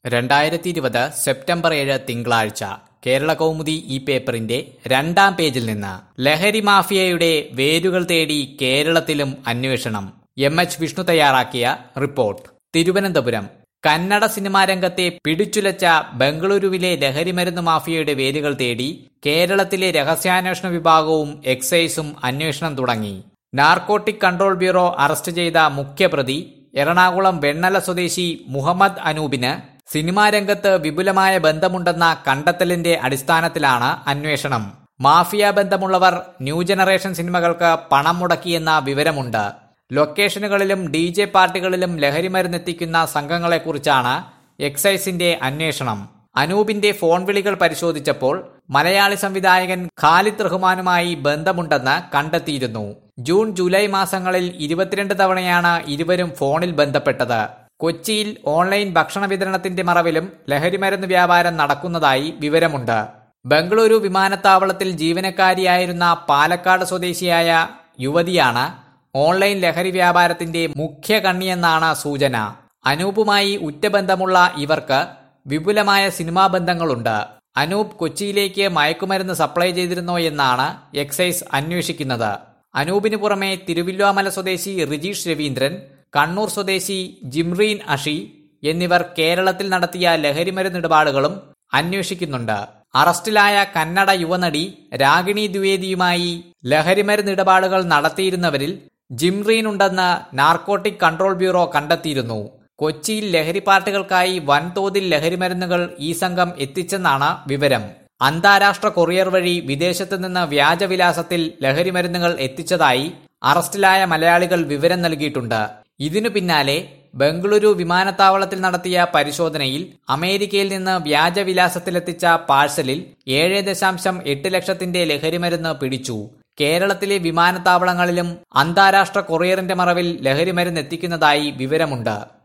രണ്ടായിരത്തി ഇരുപത് സെപ്റ്റംബർ ഏഴ് തിങ്കളാഴ്ച കേരള കൗമുദി ഈ പേപ്പറിന്റെ രണ്ടാം പേജിൽ നിന്ന് ലഹരി മാഫിയയുടെ വേരുകൾ തേടി കേരളത്തിലും അന്വേഷണം എം എച്ച് വിഷ്ണു തയ്യാറാക്കിയ റിപ്പോർട്ട് തിരുവനന്തപുരം കന്നഡ സിനിമാ രംഗത്തെ പിടിച്ചുലച്ച ബംഗളൂരുവിലെ ലഹരിമരുന്ന് മാഫിയയുടെ വേരുകൾ തേടി കേരളത്തിലെ രഹസ്യാന്വേഷണ വിഭാഗവും എക്സൈസും അന്വേഷണം തുടങ്ങി നാർക്കോട്ടിക് കൺട്രോൾ ബ്യൂറോ അറസ്റ്റ് ചെയ്ത മുഖ്യപ്രതി എറണാകുളം വെണ്ണല സ്വദേശി മുഹമ്മദ് അനൂപിന് സിനിമാ രംഗത്ത് വിപുലമായ ബന്ധമുണ്ടെന്ന കണ്ടെത്തലിന്റെ അടിസ്ഥാനത്തിലാണ് അന്വേഷണം മാഫിയ ബന്ധമുള്ളവർ ന്യൂ ജനറേഷൻ സിനിമകൾക്ക് പണം മുടക്കിയെന്ന വിവരമുണ്ട് ലൊക്കേഷനുകളിലും ഡി ജെ പാർട്ടികളിലും ലഹരിമരുന്നെത്തിക്കുന്ന സംഘങ്ങളെക്കുറിച്ചാണ് എക്സൈസിന്റെ അന്വേഷണം അനൂപിന്റെ ഫോൺ വിളികൾ പരിശോധിച്ചപ്പോൾ മലയാളി സംവിധായകൻ ഖാലിദ് റഹ്മാനുമായി ബന്ധമുണ്ടെന്ന് കണ്ടെത്തിയിരുന്നു ജൂൺ ജൂലൈ മാസങ്ങളിൽ ഇരുപത്തിരണ്ട് തവണയാണ് ഇരുവരും ഫോണിൽ ബന്ധപ്പെട്ടത് കൊച്ചിയിൽ ഓൺലൈൻ ഭക്ഷണ വിതരണത്തിന്റെ മറവിലും ലഹരിമരുന്ന് വ്യാപാരം നടക്കുന്നതായി വിവരമുണ്ട് ബംഗളൂരു വിമാനത്താവളത്തിൽ ജീവനക്കാരിയായിരുന്ന പാലക്കാട് സ്വദേശിയായ യുവതിയാണ് ഓൺലൈൻ ലഹരി വ്യാപാരത്തിന്റെ മുഖ്യ കണ്ണിയെന്നാണ് സൂചന അനൂപുമായി ഉറ്റബന്ധമുള്ള ഇവർക്ക് വിപുലമായ സിനിമാ ബന്ധങ്ങളുണ്ട് അനൂപ് കൊച്ചിയിലേക്ക് മയക്കുമരുന്ന് സപ്ലൈ ചെയ്തിരുന്നോ എന്നാണ് എക്സൈസ് അന്വേഷിക്കുന്നത് അനൂപിന് പുറമെ തിരുവില്ലോമല സ്വദേശി റിജീഷ് രവീന്ദ്രൻ കണ്ണൂർ സ്വദേശി ജിംറീൻ അഷി എന്നിവർ കേരളത്തിൽ നടത്തിയ ലഹരിമരുന്ന് ഇടപാടുകളും അന്വേഷിക്കുന്നുണ്ട് അറസ്റ്റിലായ കന്നഡ യുവനടി രാഗിണി ദ്വിവേദിയുമായി ലഹരിമരുന്ന് ഇടപാടുകൾ നടത്തിയിരുന്നവരിൽ ജിംറീൻ ഉണ്ടെന്ന് നാർക്കോട്ടിക് കൺട്രോൾ ബ്യൂറോ കണ്ടെത്തിയിരുന്നു കൊച്ചിയിൽ ലഹരി പാർട്ടികൾക്കായി വൻതോതിൽ ലഹരിമരുന്നുകൾ ഈ സംഘം എത്തിച്ചെന്നാണ് വിവരം അന്താരാഷ്ട്ര കൊറിയർ വഴി വിദേശത്ത് നിന്ന് വ്യാജവിലാസത്തിൽ ലഹരിമരുന്നുകൾ എത്തിച്ചതായി അറസ്റ്റിലായ മലയാളികൾ വിവരം നൽകിയിട്ടുണ്ട് ഇതിനു പിന്നാലെ ബംഗളൂരു വിമാനത്താവളത്തിൽ നടത്തിയ പരിശോധനയിൽ അമേരിക്കയിൽ നിന്ന് വ്യാജവിലാസത്തിലെത്തിച്ച പാഴ്സലിൽ ഏഴ് ദശാംശം എട്ട് ലക്ഷത്തിന്റെ ലഹരിമരുന്ന് പിടിച്ചു കേരളത്തിലെ വിമാനത്താവളങ്ങളിലും അന്താരാഷ്ട്ര കൊറിയറിന്റെ മറവിൽ ലഹരിമരുന്ന് എത്തിക്കുന്നതായി വിവരമുണ്ട്